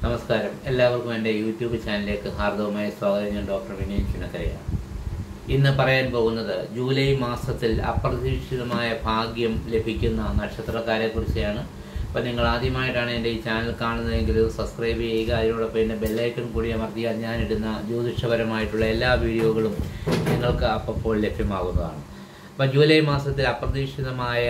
നമസ്കാരം എല്ലാവർക്കും എൻ്റെ യൂട്യൂബ് ചാനലിലേക്ക് ഹാർദവമായ സ്വാഗതം ഞാൻ ഡോക്ടർ വിനയ് ചുനക്കരയാണ് ഇന്ന് പറയാൻ പോകുന്നത് ജൂലൈ മാസത്തിൽ അപ്രതീക്ഷിതമായ ഭാഗ്യം ലഭിക്കുന്ന നക്ഷത്രക്കാരെ കുറിച്ചാണ് അപ്പോൾ നിങ്ങൾ ആദ്യമായിട്ടാണ് എൻ്റെ ഈ ചാനൽ കാണുന്നതെങ്കിൽ ഇത് സബ്സ്ക്രൈബ് ചെയ്യുക അതിനോടൊപ്പം എൻ്റെ ബെല്ലൈക്കൺ കൂടി അമർത്തിയാൽ ഞാനിടുന്ന ജ്യോതിഷപരമായിട്ടുള്ള എല്ലാ വീഡിയോകളും നിങ്ങൾക്ക് അപ്പോൾ ലഭ്യമാകുന്നതാണ് അപ്പോൾ ജൂലൈ മാസത്തിൽ അപ്രതീക്ഷിതമായ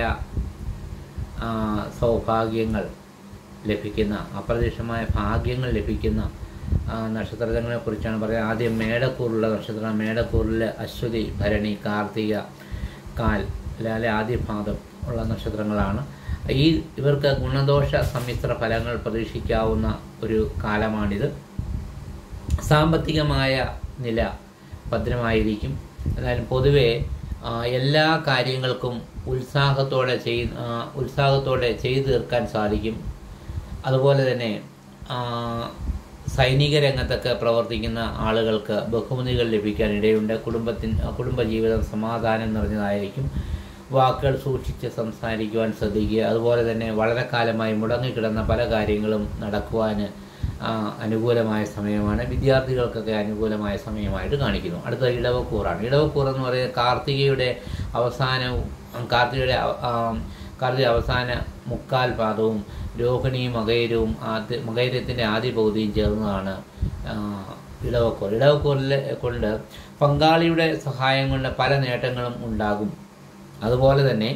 ആ, സൗഭാഗ്യങ്ങൾ ലഭിക്കുന്ന അപ്രതീക്ഷിതമായ ഭാഗ്യങ്ങൾ ലഭിക്കുന്ന ആ, നക്ഷത്രങ്ങളെ കുറിച്ചാണ് പറയുന്നത് ആദ്യം മേടക്കൂറുള്ള നക്ഷത്രം മേടക്കൂറിൽ അശ്വതി ഭരണി കാർത്തിക കാൽ അല്ലെ ആദ്യപാദം ഉള്ള നക്ഷത്രങ്ങളാണ് ഈ ഇവർക്ക് ഗുണദോഷ സമ്മിശ്ര ഫലങ്ങൾ പ്രതീക്ഷിക്കാവുന്ന ഒരു കാലമാണിത് സാമ്പത്തികമായ നില ഭദ്രമായിരിക്കും എന്നാലും പൊതുവെ ആ, എല്ലാ കാര്യങ്ങൾക്കും ഉത്സാഹത്തോടെ ചെയ് ആ, ഉത്സാഹത്തോടെ ചെയ്തു തീർക്കാൻ സാധിക്കും അതുപോലെ തന്നെ ആ, സൈനിക രംഗത്തൊക്കെ പ്രവർത്തിക്കുന്ന ആളുകൾക്ക് ബഹുമതികൾ ലഭിക്കാൻ ഇടയുണ്ട് കുടുംബത്തിന് കുടുംബജീവിതം സമാധാനം നിറഞ്ഞതായിരിക്കും വാക്കുകൾ സൂക്ഷിച്ച് സംസാരിക്കുവാൻ ശ്രദ്ധിക്കുക അതുപോലെ തന്നെ വളരെ കാലമായി മുടങ്ങിക്കിടന്ന പല കാര്യങ്ങളും നടക്കുവാൻ ആ, അനുകൂലമായ സമയമാണ് വിദ്യാർത്ഥികൾക്കൊക്കെ അനുകൂലമായ സമയമായിട്ട് കാണിക്കുന്നു അടുത്ത ഇടവക്കൂറാണ് ഇടവക്കൂർ എന്ന് പറയുന്നത് കാർത്തികയുടെ അവസാനവും കാർത്തികയുടെ അവ- ആ, കാർത്തിക അവസാന മുക്കാൽ പാദവും രോഹിണിയും മകൈരവും ആദ്യ മകൈരത്തിൻ്റെ ആദ്യ പകുതിയും ചേർന്നതാണ് ആ, ഇടവക്കൂർ ഇടവക്കൂറിൽ കൊണ്ട് പങ്കാളിയുടെ സഹായം കൊണ്ട് പല നേട്ടങ്ങളും ഉണ്ടാകും അതുപോലെ തന്നെ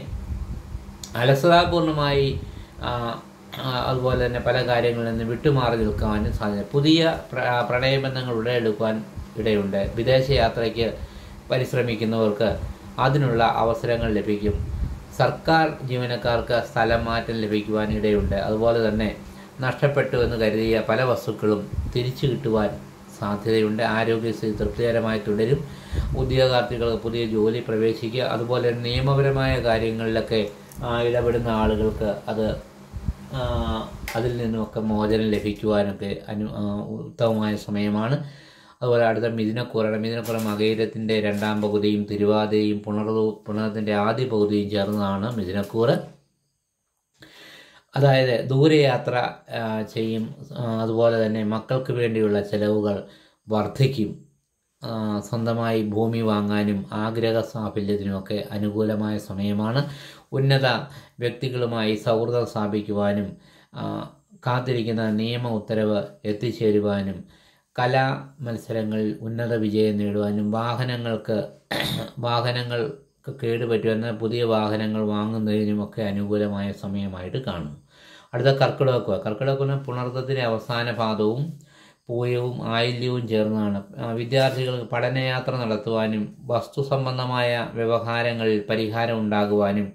അലസതാപൂർണമായി ആ, ആ, അതുപോലെ തന്നെ പല കാര്യങ്ങളിൽ നിന്ന് വിട്ടുമാറി നിൽക്കാനും സാധ്യത പുതിയ പ്ര- ആ, പ്രണയബന്ധങ്ങൾ ഉടലെടുക്കുവാൻ ഇടയുണ്ട് വിദേശയാത്രയ്ക്ക് പരിശ്രമിക്കുന്നവർക്ക് അതിനുള്ള അവസരങ്ങൾ ലഭിക്കും സർക്കാർ ജീവനക്കാർക്ക് സ്ഥലം മാറ്റം ലഭിക്കുവാൻ ഇടയുണ്ട് അതുപോലെ തന്നെ നഷ്ടപ്പെട്ടു എന്ന് കരുതിയ പല വസ്തുക്കളും തിരിച്ചു കിട്ടുവാൻ സാധ്യതയുണ്ട് ആരോഗ്യസ്ഥിതി തൃപ്തികരമായി തുടരും ഉദ്യോഗാർത്ഥികൾക്ക് പുതിയ ജോലി പ്രവേശിക്കുക അതുപോലെ തന്നെ നിയമപരമായ കാര്യങ്ങളിലൊക്കെ ആ, ഇടപെടുന്ന ആളുകൾക്ക് അത് ആ, അതിൽ നിന്നുമൊക്കെ മോചനം ലഭിക്കുവാനൊക്കെ അനു ആ, ഉത്തമമായ സമയമാണ് അതുപോലെ അടുത്ത മിഥുനക്കൂറാണ് മിഥുനക്കൂറ മകയിരത്തിൻ്റെ രണ്ടാം പകുതിയും തിരുവാതിരയും പുണർതു പുണർത്തിൻ്റെ ആദ്യ പകുതിയും ചേർന്നതാണ് മിഥുനക്കൂറ് അതായത് ദൂരയാത്ര ആ, ചെയ്യും ആ, അതുപോലെ തന്നെ മക്കൾക്ക് വേണ്ടിയുള്ള ചെലവുകൾ വർദ്ധിക്കും ആ, സ്വന്തമായി ഭൂമി വാങ്ങാനും ആഗ്രഹ സാഫല്യത്തിനുമൊക്കെ അനുകൂലമായ സമയമാണ് ഉന്നത വ്യക്തികളുമായി സൗഹൃദം സ്ഥാപിക്കുവാനും ആ, കാത്തിരിക്കുന്ന നിയമ ഉത്തരവ് എത്തിച്ചേരുവാനും കലാ മത്സരങ്ങളിൽ ഉന്നത വിജയം നേടുവാനും വാഹനങ്ങൾക്ക് വാഹനങ്ങൾക്ക് കേടുപറ്റുമെന്ന പുതിയ വാഹനങ്ങൾ വാങ്ങുന്നതിനുമൊക്കെ അനുകൂലമായ സമയമായിട്ട് കാണുന്നു അടുത്ത കർക്കിടകക്കുവ കർക്കിടക്കുവ പുണർത്തത്തിൻ്റെ അവസാന പാദവും പൂയവും ആയില്യവും ചേർന്നതാണ് ആ, വിദ്യാർത്ഥികൾക്ക് പഠനയാത്ര നടത്തുവാനും വസ്തു സംബന്ധമായ വ്യവഹാരങ്ങളിൽ പരിഹാരം ഉണ്ടാകുവാനും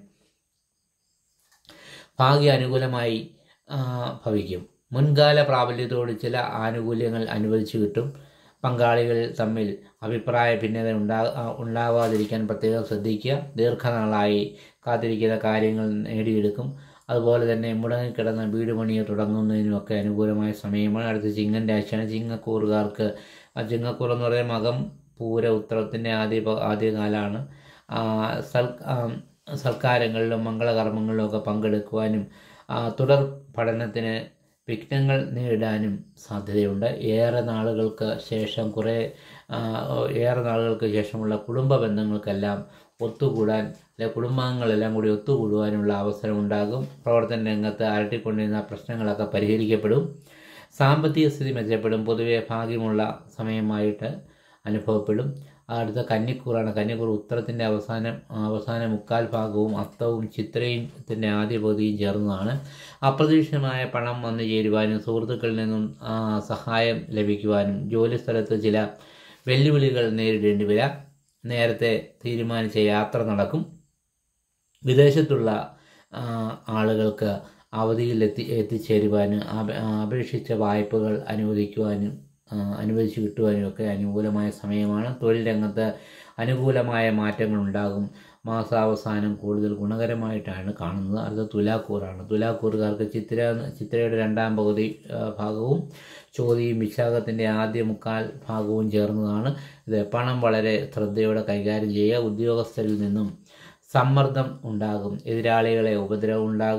ഭാഗ്യ അനുകൂലമായി ആ, ഭവിക്കും മുൻകാല പ്രാബല്യത്തോട് ചില ആനുകൂല്യങ്ങൾ അനുവദിച്ചു കിട്ടും പങ്കാളികൾ തമ്മിൽ അഭിപ്രായ ഭിന്നത ഉണ്ടാ ആ, ഉണ്ടാവാതിരിക്കാൻ പ്രത്യേകം ശ്രദ്ധിക്കുക ദീർഘനാളായി കാത്തിരിക്കുന്ന കാര്യങ്ങൾ നേടിയെടുക്കും അതുപോലെ തന്നെ മുടങ്ങിക്കിടന്ന വീട് പണിയെ തുടങ്ങുന്നതിനുമൊക്കെ അനുകൂലമായ സമയമാണ് അടുത്ത ചിങ്ങൻ രാശിയാണ് ചിങ്ങക്കൂറുകാർക്ക് ആ ചിങ്ങക്കൂർ എന്ന് പറയുന്നത് മകം പൂര ഉത്തരത്തിൻ്റെ ആദ്യ പ- ആദ്യകാലമാണ് ആ, സൽ ആ, സൽക്കാരങ്ങളിലും മംഗളകർമ്മങ്ങളിലും ഒക്കെ പങ്കെടുക്കുവാനും ആ, തുടർ പഠനത്തിന് വിഘ്നങ്ങൾ നേരിടാനും സാധ്യതയുണ്ട് ഏറെ നാളുകൾക്ക് ശേഷം കുറേ ആ, ഏറെ നാളുകൾക്ക് ശേഷമുള്ള കുടുംബ ബന്ധങ്ങൾക്കെല്ലാം ഒത്തുകൂടാൻ അല്ലെ കുടുംബാംഗങ്ങളെല്ലാം കൂടി ഒത്തുകൂടുവാനുള്ള അവസരം ഉണ്ടാകും പ്രവർത്തന രംഗത്ത് അലട്ടിക്കൊണ്ടിരുന്ന പ്രശ്നങ്ങളൊക്കെ പരിഹരിക്കപ്പെടും സാമ്പത്തിക സ്ഥിതി മെച്ചപ്പെടും പൊതുവെ ഭാഗ്യമുള്ള സമയമായിട്ട് അനുഭവപ്പെടും അടുത്ത കന്നിക്കൂറാണ് കന്നിക്കൂർ ഉത്തരത്തിൻ്റെ അവസാനം അവസാന മുക്കാൽ ഭാഗവും അത്തവും ചിത്രയത്തിൻ്റെ ആദ്യ പകുതിയും ചേർന്നതാണ് അപ്രതീക്ഷിതമായ പണം വന്നു ചേരുവാനും സുഹൃത്തുക്കളിൽ നിന്നും ആ, സഹായം ലഭിക്കുവാനും ജോലി സ്ഥലത്ത് ചില വെല്ലുവിളികൾ നേരിടേണ്ടി വരാം നേരത്തെ തീരുമാനിച്ച യാത്ര നടക്കും വിദേശത്തുള്ള ആ, ആളുകൾക്ക് അവധിയിൽ എത്തി എത്തിച്ചേരുവാനും അപ- ആ, അപേക്ഷിച്ച വായ്പകൾ അനുവദിക്കുവാനും ആ, അനുവദിച്ചു കിട്ടുവാനും ഒക്കെ അനുകൂലമായ സമയമാണ് തൊഴിൽ രംഗത്ത് അനുകൂലമായ മാറ്റങ്ങൾ ഉണ്ടാകും മാസാവസാനം കൂടുതൽ ഗുണകരമായിട്ടാണ് കാണുന്നത് അടുത്ത തുലാക്കൂറാണ് തുലാക്കൂറുകാർക്ക് ചിത്ര ചിത്രയുടെ രണ്ടാം പകുതി ആ, ഭാഗവും ചോതിയും വിശാഖത്തിൻ്റെ ആദ്യ മുക്കാൽ ഭാഗവും ചേർന്നതാണ് ഇത് പണം വളരെ ശ്രദ്ധയോടെ കൈകാര്യം ചെയ്യുക ഉദ്യോഗസ്ഥരിൽ നിന്നും സമ്മർദ്ദം ഉണ്ടാകും എതിരാളികളെ ഉപദ്രവം ഉണ്ടാകും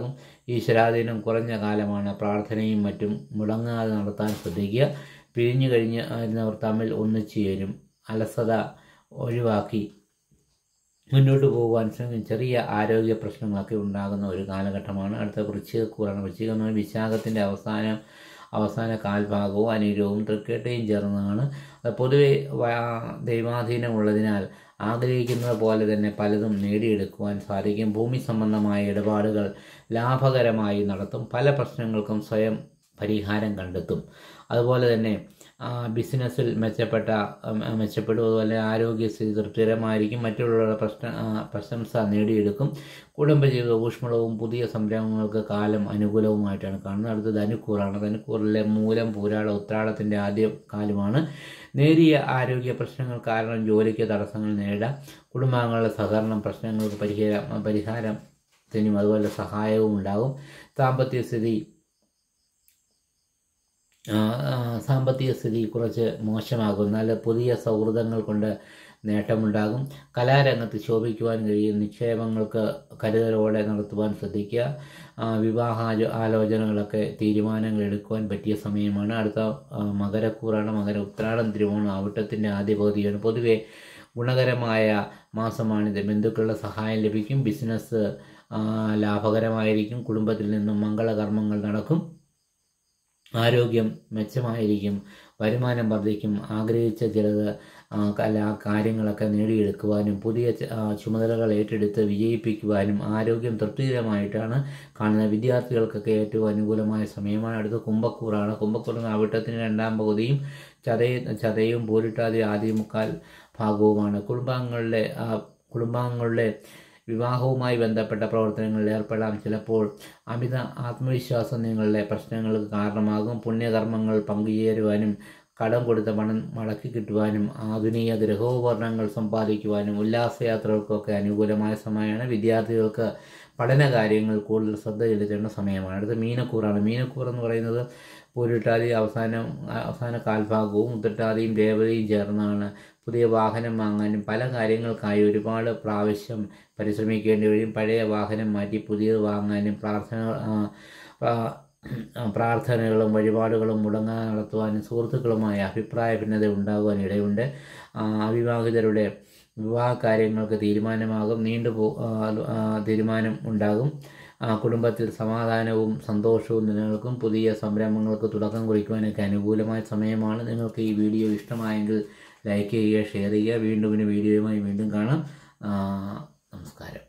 ഈശ്വരാധീനം കുറഞ്ഞ കാലമാണ് പ്രാർത്ഥനയും മറ്റും മുടങ്ങാതെ നടത്താൻ ശ്രദ്ധിക്കുക പിരിഞ്ഞു കഴിഞ്ഞ് വരുന്നവർ തമ്മിൽ ഒന്നിച്ചു ചേരും അലസത ഒഴിവാക്കി മുന്നോട്ട് പോകുവാൻ ശ്രമിക്കും ചെറിയ ആരോഗ്യ പ്രശ്നങ്ങളൊക്കെ ഉണ്ടാകുന്ന ഒരു കാലഘട്ടമാണ് അടുത്ത വൃശ്ചികക്കൂറാണ് വൃശ്ചികം എന്ന് പറഞ്ഞാൽ വിശാഖത്തിൻ്റെ അവസാനം അവസാന കാൽഭാഗവും അനീരവും തൃക്കേട്ടയും ചേർന്നതാണ് അത് പൊതുവെ വ- ദൈവാധീനമുള്ളതിനാൽ ആഗ്രഹിക്കുന്നത് പോലെ തന്നെ പലതും നേടിയെടുക്കുവാൻ സാധിക്കും ഭൂമി സംബന്ധമായ ഇടപാടുകൾ ലാഭകരമായി നടത്തും പല പ്രശ്നങ്ങൾക്കും സ്വയം പരിഹാരം കണ്ടെത്തും അതുപോലെ തന്നെ ആ, ബിസിനസ്സിൽ മെച്ചപ്പെട്ട ഉം, മെച്ചപ്പെടും അതുപോലെ ആരോഗ്യസ്ഥിതി തൃപ്തികരമായിരിക്കും മറ്റുള്ളവരുടെ പ്രശ്ന ആ, പ്രശംസ നേടിയെടുക്കും കുടുംബജീവിത ഊഷ്മളവും പുതിയ സംരംഭങ്ങൾക്ക് കാലം അനുകൂലവുമായിട്ടാണ് കാണുന്നത് അടുത്തത് ധനുക്കൂറാണ് ധനുക്കൂറിലെ മൂലം പൂരാട ഉത്രാടത്തിൻ്റെ ആദ്യ കാലമാണ് നേരിയ ആരോഗ്യ പ്രശ്നങ്ങൾ കാരണം ജോലിക്ക് തടസ്സങ്ങൾ നേരിടാം കുടുംബാംഗങ്ങളുടെ സഹകരണം പ്രശ്നങ്ങൾക്ക് പരിഹാരം പരിഹാരത്തിനും അതുപോലെ സഹായവും ഉണ്ടാകും സാമ്പത്തിക സ്ഥിതി ആ, ആ, സാമ്പത്തിക സ്ഥിതി കുറച്ച് മോശമാകും എന്നാൽ പുതിയ സൗഹൃദങ്ങൾ കൊണ്ട് നേട്ടമുണ്ടാകും കലാരംഗത്ത് ശോഭിക്കുവാൻ കഴിയും നിക്ഷേപങ്ങൾക്ക് കരുതലോടെ നടത്തുവാൻ ശ്രദ്ധിക്കുക ആ, വിവാഹ ആലോ- ആലോചനകളൊക്കെ തീരുമാനങ്ങൾ എടുക്കുവാൻ പറ്റിയ സമയമാണ് അടുത്ത ആ, മകരക്കൂറാണ് മകര ഉത്രാടം തിരുവോണം അവിട്ടത്തിൻ്റെ ആദ്യ പകുതിയാണ് പൊതുവെ ഗുണകരമായ മാസമാണിത് ബന്ധുക്കളുടെ സഹായം ലഭിക്കും ബിസിനസ് ആ, ലാഭകരമായിരിക്കും കുടുംബത്തിൽ നിന്നും മംഗളകർമ്മങ്ങൾ നടക്കും ആരോഗ്യം മെച്ചമായിരിക്കും വരുമാനം വർദ്ധിക്കും ആഗ്രഹിച്ച ചിലത് ആ, കല കാര്യങ്ങളൊക്കെ നേടിയെടുക്കുവാനും പുതിയ ച- ആ, ചുമതലകൾ ഏറ്റെടുത്ത് വിജയിപ്പിക്കുവാനും ആരോഗ്യം തൃപ്തികരമായിട്ടാണ് കാണുന്നത് വിദ്യാർത്ഥികൾക്കൊക്കെ ഏറ്റവും അനുകൂലമായ സമയമാണ് അടുത്ത കുംഭക്കൂറാണ് കുംഭക്കൂർ അവിട്ടത്തിന് രണ്ടാം പകുതിയും ചതയ ചതയും പോരിട്ടാതി ആദ്യ മുക്കാൽ ഭാഗവുമാണ് കുടുംബാംഗങ്ങളുടെ ആ, കുടുംബാംഗങ്ങളുടെ വിവാഹവുമായി ബന്ധപ്പെട്ട പ്രവർത്തനങ്ങളിൽ ഏർപ്പെടാം ചിലപ്പോൾ അമിത ആത്മവിശ്വാസം നിങ്ങളുടെ പ്രശ്നങ്ങൾക്ക് കാരണമാകും പുണ്യകർമ്മങ്ങൾ പങ്കുചേരുവാനും കടം കൊടുത്ത പണം മടക്കി കിട്ടുവാനും ആധുനിക ഗൃഹോപകരണങ്ങൾ സമ്പാദിക്കുവാനും ഉല്ലാസയാത്രകൾക്കൊക്കെ അനുകൂലമായ സമയമാണ് വിദ്യാർത്ഥികൾക്ക് പഠന കാര്യങ്ങൾ കൂടുതൽ ശ്രദ്ധ ചെലുത്തേണ്ട സമയമാണ് അടുത്ത മീനക്കൂറാണ് മീനക്കൂർ എന്ന് പറയുന്നത് പൂരിട്ടാതി അവസാനം അവസാന കാൽഭാഗവും ഉത്രട്ടാതിയും രേവതിയും ചേർന്നാണ് പുതിയ വാഹനം വാങ്ങാനും പല കാര്യങ്ങൾക്കായി ഒരുപാട് പ്രാവശ്യം പരിശ്രമിക്കേണ്ടി വരും പഴയ വാഹനം മാറ്റി പുതിയത് വാങ്ങാനും പ്രാർത്ഥന ആ, ആ, പ്രാർത്ഥനകളും വഴിപാടുകളും മുടങ്ങാതെ നടത്തുവാനും സുഹൃത്തുക്കളുമായ അഭിപ്രായ ഭിന്നത ഉണ്ടാകുവാൻ ഇടയുണ്ട് ആ, അവിവാഹിതരുടെ വിവാഹ കാര്യങ്ങൾക്ക് തീരുമാനമാകും നീണ്ടു പോ ആ, ആ, തീരുമാനം ഉണ്ടാകും ആ, കുടുംബത്തിൽ സമാധാനവും സന്തോഷവും നിലനിൽക്കും പുതിയ സംരംഭങ്ങൾക്ക് തുടക്കം കുറിക്കുവാനൊക്കെ അനുകൂലമായ സമയമാണ് നിങ്ങൾക്ക് ഈ വീഡിയോ ഇഷ്ടമായെങ്കിൽ ലൈക്ക് ചെയ്യുക ഷെയർ ചെയ്യുക വീണ്ടും ഒരു വീഡിയോയുമായി വീണ്ടും കാണാം ആ, നമസ്കാരം